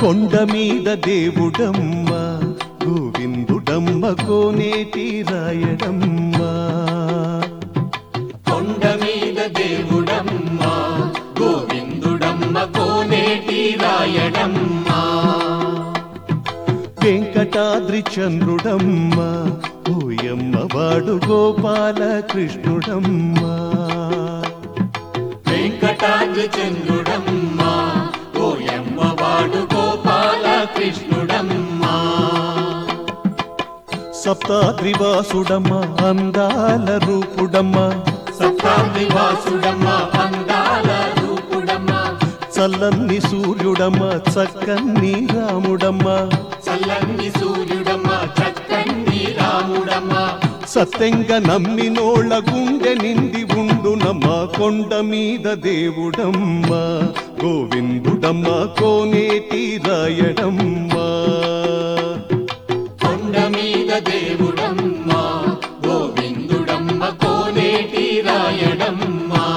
కొండ మీద దేవుడమ్మ గోవిందుడమ్మ కోనేటి రాయడమ్మ కొండ మీద దేవుడమ్మ గోవిందుడమ్మ కోనేటి రాయడమ్మ వెంకటాద్రి చంద్రుడమ్మ ఓయమ్మ వాడు గోపాల కృష్ణుడమ్మ వెంకటాద్రి చంద్రుడమ్మ ఓయమ్మ వాడు గోపాల కృష్ణుడమ్మ సప్తాద్రివాసుడమ్మ అందాల రూపుడమ్మ సప్తాద్రి వాసుడమ్మ అందాల రూపుడమ్మ చల్లన్ని సూర్యుడమ్మ చక్కన్ని రాముడమ్మ చల్లని సూర్యుడమ్మ చక్కని రాముడమ్మ సత్యంగా నమ్మినోళ్ళ గుండె నిండి ఉండునమ్మ కొండ మీద దేవుడమ్మ గోవిందుడమ్మ కోనేటి రాయడమ్మ కొండ మీద దేవుడమ్మ గోవిందుడమ్మ కోనేటి రాయడమ్మ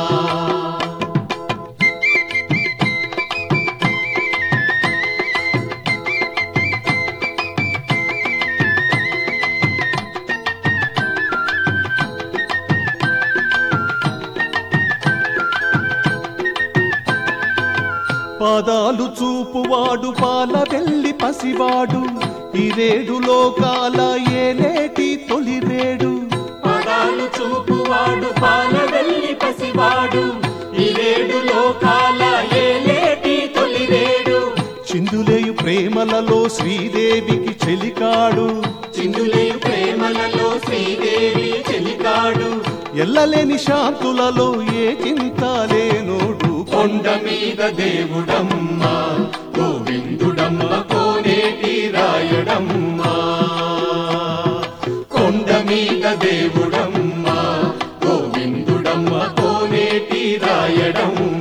పాదాలు చూపువాడు పాల వెళ్ళి పసివాడు ఈ రేడు లోకాల ఏలేటి తొలిరేడు పదాలు చూపువాడు పాల వెళ్ళి పసివాడు ఈ రేడు లోకాల ఏలేటి తొలిరేడు చిందులేయు ప్రేమలలో శ్రీదేవికి చెలికాడు చిందులే ప్రేమలలో శ్రీదేవి చెలికాడు ఎల్లలేని శాంతులలో ఏ చింత లేనోడు కొండ మీద దేవుడమ్మ గోవిందుడమ్మ కోనేటి రాయడమ్మ కొండ మీద దేవుడమ్మ గోవిందుడమ్మ కోనేటి రాయడమ్మ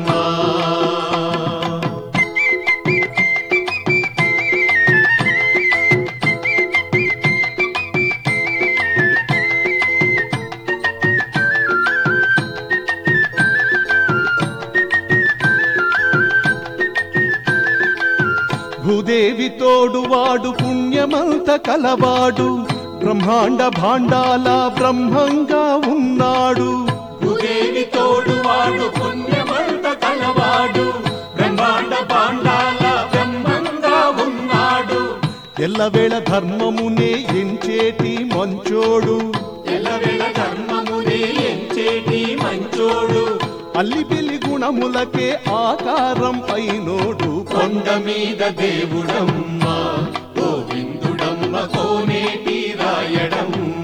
భూదేవి తోడువాడు పుణ్యమంత కలవాడు బ్రహ్మాండ భాండాల బ్రహ్మంగా ఉన్నాడు భూదేవి తోడువాడు పుణ్యమంత కలవాడు బ్రహ్మాండ పాండాల బ్రహ్మంగా ఉన్నాడు ఎల్లవేళ ధర్మమునే ఎంచేటి మంచోడు ఎల్లవేళ ధర్మమునే ఎంచేటి మంచోడు అల్లిపిల్లి గుణములకే ఆకారం అయినోడు కొండ మీద దేవుడమ్మ గోవిందుడమ్మ కోనేటి రాయడమ్మ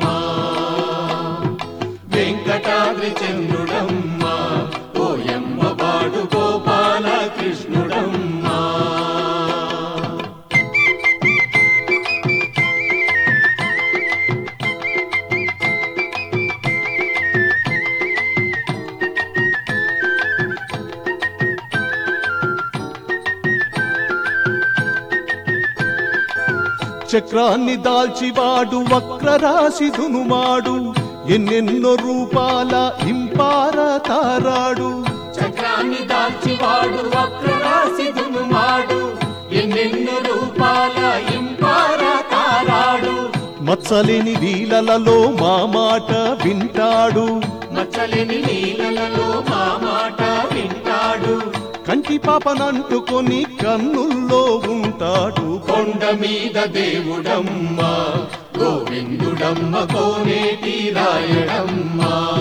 వెంకటాద్రి చంద్రుడమ్మ ఓయమ్మ వాడు గోపాల కృష్ణుడమ్మ చక్రాన్ని దాల్చివాడు వక్రరాశి దునుమాడు ఎన్నెన్నో రూపాల ఇంపార తారాడు చక్రాన్ని దాల్చివాడు వక్రరాశి దునుమాడు ఎన్నెన్నో రూపాల ఇంపార తారాడు మత్సలేని వీలలలో మా మాట వింటాడు మచ్చలేని నీళ్ళలో మా మాట వింటాడు కంటి పాపనంటుకొని కన్నుల్లో ఉంటాడు కొండ మీద దేవుడమ్మ గోవిందుడమ్మ కోనేటి రాయడమ్మ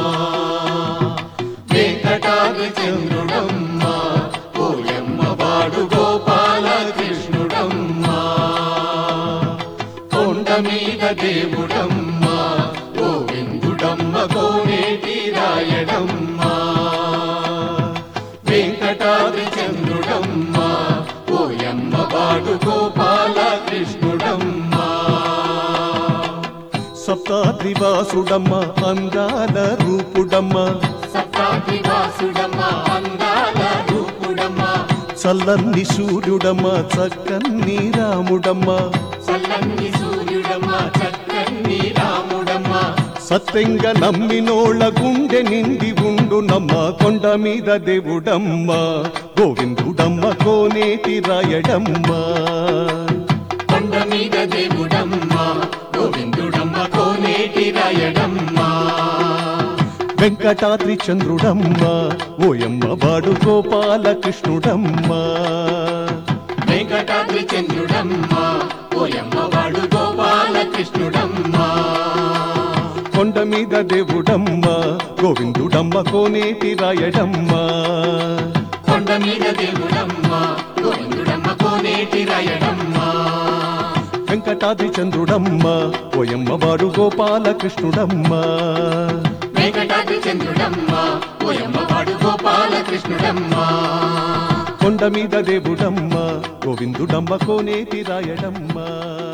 వెంకటాద్రి చంద్రుడమ్మ ఓయమ్మ వాడు గోపాల కృష్ణుడమ్మ కొండ మీద దేవుడమ్మ గోవిందుడమ్మ కోనేటి రాయడమ్మ వెంకటాద్రి చంద్రుడమ్మ ఓయమ్మ వాడు గోపాల కృష్ణుడమ్మ సప్తాద్రివాసుడమ్మ అందాల రూపుడమ్మ సప్తాద్రివాసుడమ్మ అందాల రూపుడమ్మ చల్లన్ని సూర్యుడమ్మ చక్కన్ని రాముడమ్మ చల్లని సూర్యుడమ్మ చక్కని రాముడమ్మ సత్యంగా నమ్మినోళ్ళ గుండె నిండి ఉండు నమ్మ కొండ మీద దేవుడమ్మ గోవిందుడమ్మ కోనేటి రాయడమ్మ కొండ మీద దేవుడమ్మ గోవిందుడమ్మ కోనేటి రాయడమ్మ వెంకటాద్రి చంద్రుడమ్మ ఓయమ్మ వాడు గోపాలకృష్ణుడమ్మ వెంకటాద్రి చంద్రుడమ్మ ఓయమ్మ వాడు గోపాలకృష్ణుడమ్మ కొండ మీద దేవుడమ్మ గోవిందుడమ్మ కోనేటి రాయడమ్మ కొండ మీద దేవుడమ్మ గోవిందుడమ్మ కోనేటి రాయడమ్మ వెంకటాద్రి చంద్రుడమ్మ ఓయమ్మ వాడు గోపాలకృష్ణుడమ్మ వెంకటాద్రి చంద్రుడమ్మ ఓయమ్మ వాడు గోపాలకృష్ణుడమ్మ కొండ మీద దేవుడమ్మ గోవిందుడమ్మ కోనేటి రాయడమ్మ